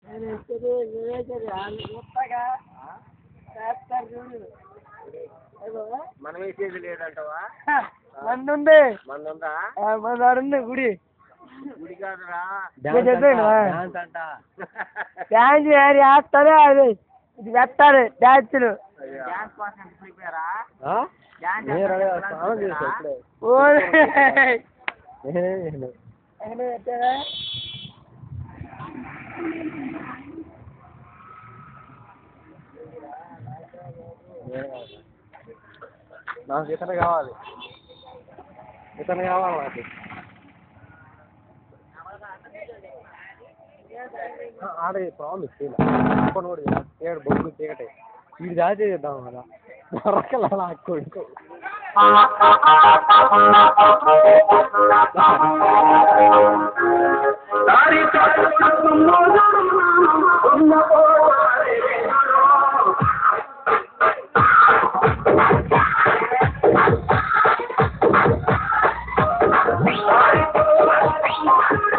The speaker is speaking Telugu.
మనం వేసేది లేదంటవా మందుంది మన ఉందా మన ఉంది గుడి గుడి కాదురా నేను చెప్పాను డాన్స్ అంట డ్యాన్స్ వేరు వేస్తారు అది ఇది పెట్టాలి డ్యాన్సులు డాన్స్ కోసం ప్రిపేరా ఓయ్. నేనే చేసిన ఎక్కడ పెట్టారా? నాకు ఇతను కావాలి ఇతను కావాలి నాకు ఆడే ప్రామిస్ ఇప్పుడు కూడా ఏడు బొగ్గు చీకటి వీడు దాచే చేద్దాం కదా దొరకల నాకు కొడుకు Thank you.